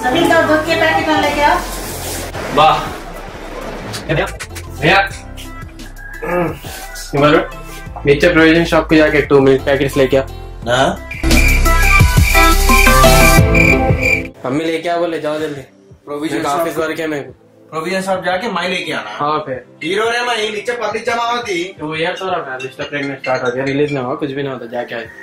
सभी का दूध के पैकेट ना लेके आओ वाह भैया भैया बोलो नीचे प्रोविजन शॉप को जाके टू मिल्क पैकेट्स लेके आओ हाँ? मम्मी लेके आओ बोले जाओ जल्दी Provision ऑफिस shop- वर्क है मेरे को प्रोविजन शॉप जाके मैं लेके आना हाँ फिर हीरो रे मैं नीचे पब्लिक जमा होती टू इयर्स हो रहा है मिस्टर प्रेगनेंट स्टार्ट हो गया रिलीज नहीं हुआ कुछ भी नहीं होता जाके आए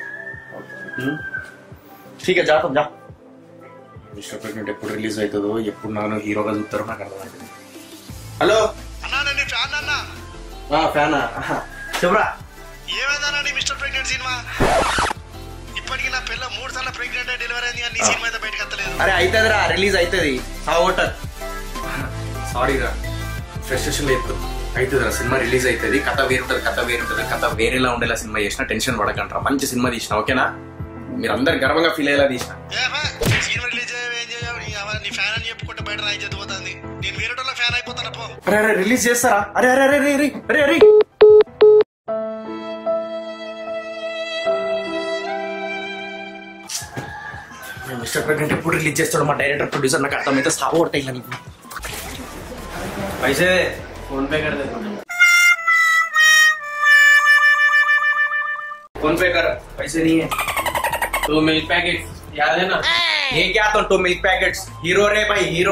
ठीक है जा तुम जा మిస్టర్ ప్రెగ్నెంట్ ఎప్పుడు రిలీజ్ అవుతుందో ఎప్పుడు నాను హీరోగా చూస్తారో నాకు అర్థమైంది హలో అన్నా నేను ఫ్యాన్ అన్నా ఫ్యానా చెప్పరా ఏమైందన్నా నీ మిస్టర్ ప్రెగ్నెంట్ సినిమా ఇప్పటికి నా పిల్ల మూడు సార్లు ప్రెగ్నెంట్ డెలివరీ అయింది కానీ నీ సినిమా అయితే బయటకు వస్తలేదు అరే అవుతుందిరా రిలీజ్ అవుతుంది ఆ ఓటర్ సారీ రా ఫ్రస్ట్రేషన్ లేదు అవుతుందిరా సినిమా రిలీజ్ అవుతుంది కథ వేరుంటది కథ వేరుంటది కథ వేరేలా ఉండేలా సినిమా చేసిన టెన్షన్ పడకంటారా మంచి సినిమా తీసిన ఓకేనా మీరు అందరు గర్వంగా ఫీల్ అయ్యేలా తీసిన ఏమా సినిమా రిలీజ్ అయ్యే ఏం చేయవు నీ అవ- నీ ఫ్యాన్ అని చెప్పుకుంటే బయట రాయి చదిపోతుంది నేను వేరే ఫ్యాన్ అయిపోతాను పో అరే అరే రిలీజ్ చేస్తారా అరే అరే అరే అరే అరే అరే అరే మిస్టర్ ప్రెగ్నెంట్ ఎప్పుడు రిలీజ్ చేస్తాడు మా డైరెక్టర్ ప్రొడ్యూసర్ నాకు అర్థమైతే సాగు కొడతాయి ఇలా నీకు పైసే फोन पे कर देता हूँ फोन पे कर पैसे नहीं है टू मिल्क पैकेट याद है ना ये क्या तो टू मिल्क पैकेट्स हीरो रे भाई हीरो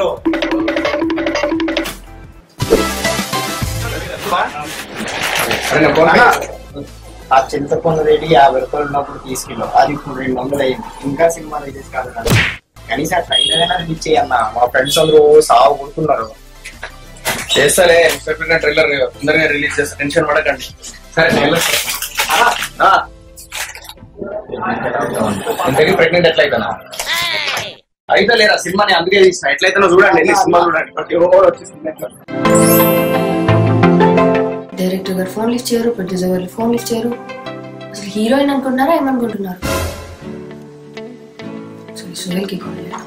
अरे ना कौन ఆ చింతపండు రేటు యాభై రూపాయలు ఉన్నప్పుడు తీసుకెళ్ళు అది ఇప్పుడు రెండు వందలు అయింది ఇంకా సినిమా రిలీజ్ కాదు కదా కనీసం ట్రైలర్ అయినా రిలీజ్ చేయన్న మా ఫ్రెండ్స్ అందరూ సాగు కొడుతున్నారు చేస్తాలే మిస్టర్ ప్రెగ్నెంట్ ట్రైలర్ తొందరగా రిలీజ్ చేస్తా టెన్షన్ పడకండి సరే ట్రైలర్ ఇంతకీ ప్రెగ్నెంట్ ఎట్లా అవుతానా అయితే లేరా సినిమాని అందుకే తీసిన ఎట్లయితే చూడండి వెళ్ళి సినిమా చూడండి ప్రతి ఒక్కరు వచ్చి సినిమా ఎట్లా డైరెక్టర్ గారు ఫోన్ లిఫ్ట్ చేయరు ప్రొడ్యూసర్ గారు ఫోన్ లిఫ్ట్ చేయరు అసలు హీరోయిన్ అనుకుంటున్నారా ఏమనుకుంటున్నారు అసలు సుహేల్కి కాల్ లేదు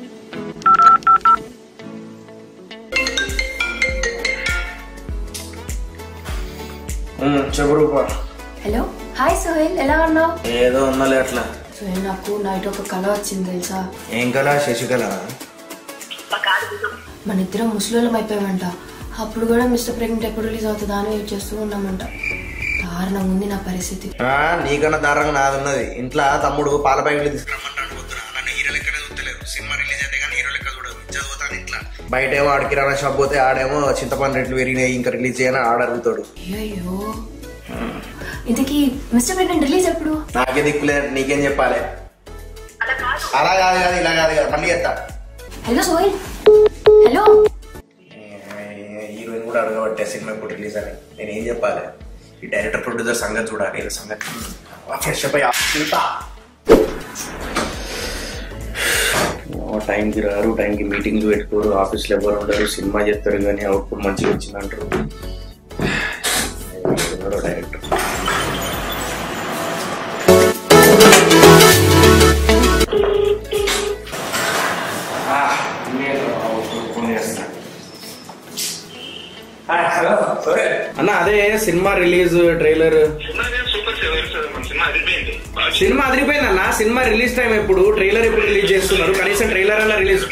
చెప్పు రూపా హలో హాయ్ సుహేల్ ఎలా ఉన్నావు ఏదో ఉన్నలే అట్లా సుహేల్ నాకు నైట్ ఒక కళ వచ్చింది తెలుసా ఏం కల శశికళ మన ఇద్దరం ముసలోళ్ళం అయిపోయామంట అప్పుడు కూడా మిస్టర్ ప్రెగ్నెంట్ ఎప్పుడు రిలీజ్ అవుతుందా అని వెయిట్ చేస్తూ ఉన్నామంట దారుణంగా ఉంది నా పరిస్థితి ఆ, నీకన్నా దారుణంగా నాది ఉన్నది ఇంట్లో తమ్ముడు పాల ప్యాకెట్లు తీసుకురమ్మంటాడు పొద్దున నన్ను హీరో లెక్కనే చూస్తలేరు సినిమా రిలీజ్ అయితే కానీ హీరో లెక్క చూడదు చదువుతాను ఇంట్లో బయట ఏమో ఆడ కిరాణా షాప్ పోతే ఆడేమో చింతపండు రేట్లు పెరిగినాయి ఇంకా రిలీజ్ చేయని ఆడ అడుగుతాడు అయ్యో ఇంతకీ మిస్టర్ ప్రెగ్నెంట్ రిలీజ్ ఎప్పుడు నాకే దిక్కులే నీకేం చెప్పాలి అలా కాదు కాదు ఇలా కాదు కదా మళ్ళీ ఎత్తా హలో సోహిల్ హలో హీరోయిన్ కూడా అడగబట్టే సినిమా ఎప్పుడు రిలీజ్ అని నేను ఏం చెప్పాలి ఈ డైరెక్టర్ ప్రొడ్యూసర్ సంగతి చూడాలి వీళ్ళ సంగతి ఫ్రెష్ అప్ టైంకి రారు టైంకి మీటింగ్లు పెట్టుకోరు ఆఫీస్లో ఎవరు ఉండరు సినిమా చేస్తారు కానీ అవుట్పుట్ మంచిగా వచ్చిందంటారు ఎవరో డైరెక్టర్ అన్న అదే సినిమా రిలీజ్ ట్రైలర్ సినిమా అదిరిపోయింది అన్న సినిమా రిలీజ్ టైం ఎప్పుడు ట్రైలర్ ఎప్పుడు రిలీజ్ చేస్తున్నారు కనీసం ట్రైలర్ అన్న రిలీజ్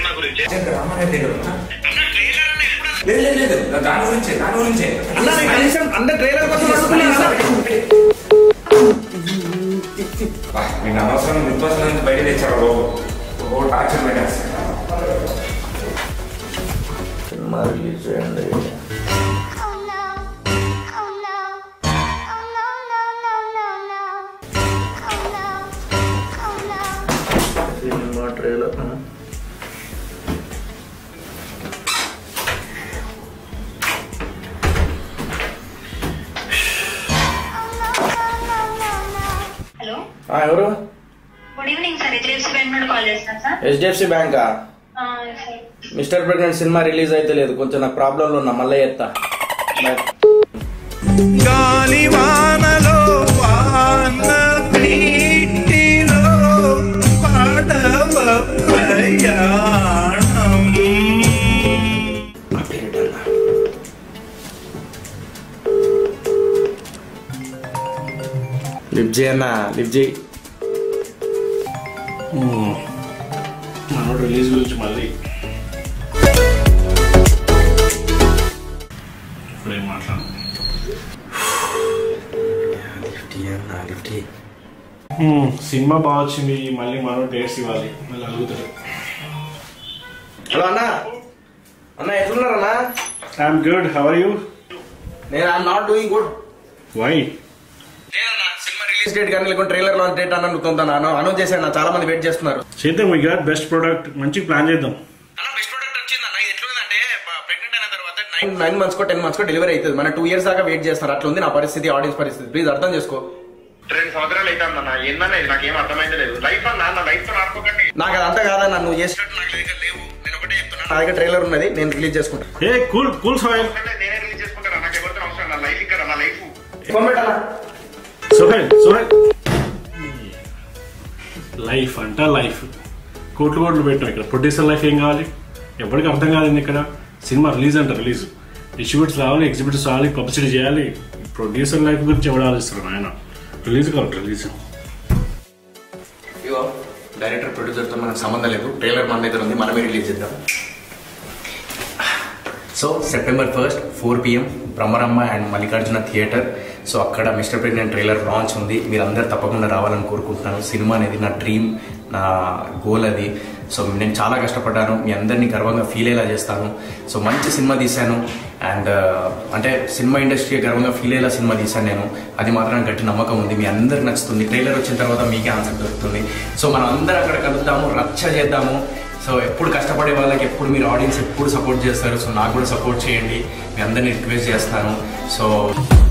అన్న నేను కనీసం అందరు ట్రైలర్ కోసం అడుగుతున్నాను నేను అనవసరం విశ్వాసం నుంచి బయట తెచ్చారు బాబు ఓ టార్చర్ పెట్టేస్తాను సినిమా రిలీజ్ చేయండి Oh no. Oh no. Oh no, no, no, no, no. Oh no. Oh no. సినిమా ట్రైలర్ హలో ఎవరు good evening sir HDFC bank నుండి కాల్ చేస్తాను సార్ హెచ్డిఎఫ్సి బ్యాంకా మిస్టర్ ప్రెగ్నెంట్ సినిమా రిలీజ్ అయితే లేదు కొంచెం నాకు ప్రాబ్లంలో ఉన్నా మళ్ళీ ఎత్తా Bye. గాలి వానలో వాన నీటిలో పడవ ప్రయాణం లిఫ్ట్ చేయన్నా లిఫ్ట్ చేయి మనోడు రిలీజ్ గురించి మళ్ళీ ఇప్పుడేం మాట్లాడు హ్మ్, సినిమా బాగా వచ్చింది మళ్ళీ మనోడు డేట్స్ ఇవ్వాలి మళ్ళీ అడుగుతాడు హలో అన్న అన్న ఎట్లున్నారన్నా I'm good how are you నేను I'm not doing good why లేదన్నా సినిమా రిలీజ్ డేట్ కానీ లేకుంటే ట్రైలర్ లాంచ్ డేట్ అన్న నువ్వుతుందా అనౌన్స్ చేశాను నా చాలా మంది వెయిట్ చేస్తున్నారు చేద్దాం వీ గాట్ బెస్ట్ ప్రోడక్ట్ మంచి ప్లాన్ చేద్దాం నైన్ నైన్ మంత్స్ కో టెన్ మంత్స్ కో డెలివరీ అవుతుంది మన టూ ఇయర్స్ దాకా వెయిట్ చేస్తారు అట్లా ఉంది నా పరిస్థితి ఆడియన్స్ పరిస్థితి ప్లీజ్ అర్థం చేసుకో రెండు సంవత్సరాలు అయితే అన్న ఏందన్న ఇది నాకేం అర్థమైతే లేదు లైఫ్ అన్న నా లైఫ్ తో ఆడుకోకండి నాకు అదంతా కాదన్న నువ్వు చేసినట్టు నాకు దగ్గర లేవు నేను ఒకటే చెప్తున్నా నా దగ్గర ట్రైలర్ ఉన్నది నేను రిలీజ్ చేసుకుంటా ఏ కూల్ కూల్ సాయిల్ నేనే రిలీజ్ చేసుకుంటాను నాకు ఎవరితో అవసరం నా లైఫ్ ఇక్కడ నా లైఫ్ సోహెల్ సోహెల్ లైఫ్ అంట లైఫ్ కోట్లు కోట్లు పెట్టాం ఇక్కడ ప్రొడ్యూసర్ లైఫ్ ఏం కావాలి ఎవరికి అర్థం కాదండి ఇక్కడ సినిమా రిలీజ్ అంట రిలీజ్ డిస్ట్రిబ్యూటర్స్ రావాలి ఎగ్జిబిటర్స్ రావాలి పబ్లిసిటీ చేయాలి ప్రొడ్యూసర్ లైఫ్ గురించి ఎవరు ఆలోచిస్తారు ఆయన రిలీజ్ కావాలి రిలీజ్ ఇగో డైరెక్టర్ ప్రొడ్యూసర్తో మనకు సంబంధం లేదు ట్రైలర్ మన దగ్గర ఉంది మనమే రిలీజ్ చేద్దాం so September first four PM Bhramaramba and Mallikarjuna theatre so అక్కడ మిస్టర్ ప్రెగ్నెంట్ ట్రైలర్ లాంచ్ ఉంది మీరందరూ తప్పకుండా రావాలని కోరుకుంటున్నాను సినిమా అనేది నా డ్రీమ్ నా గోల్ అది సో నేను చాలా కష్టపడ్డాను మీ అందరినీ గర్వంగా ఫీల్ అయ్యేలా చేస్తాను సో మంచి సినిమా తీశాను అండ్ అంటే సినిమా ఇండస్ట్రీ గర్వంగా ఫీల్ అయ్యేలా సినిమా తీశాను నేను అది మాత్రం గట్టి నమ్మకం ఉంది మీ అందరికి నచ్చుతుంది ట్రైలర్ వచ్చిన తర్వాత మీకే ఆన్సర్ దొరుకుతుంది సో మనం అందరం అక్కడ కలుద్దాము రచ్చ చేద్దాము సో ఎప్పుడు కష్టపడే వాళ్ళకి ఎప్పుడు మీరు ఆడియన్స్ ఎప్పుడు సపోర్ట్ చేస్తారు సో నాకు కూడా సపోర్ట్ చేయండి మీ అందరిని రిక్వెస్ట్ చేస్తాను సో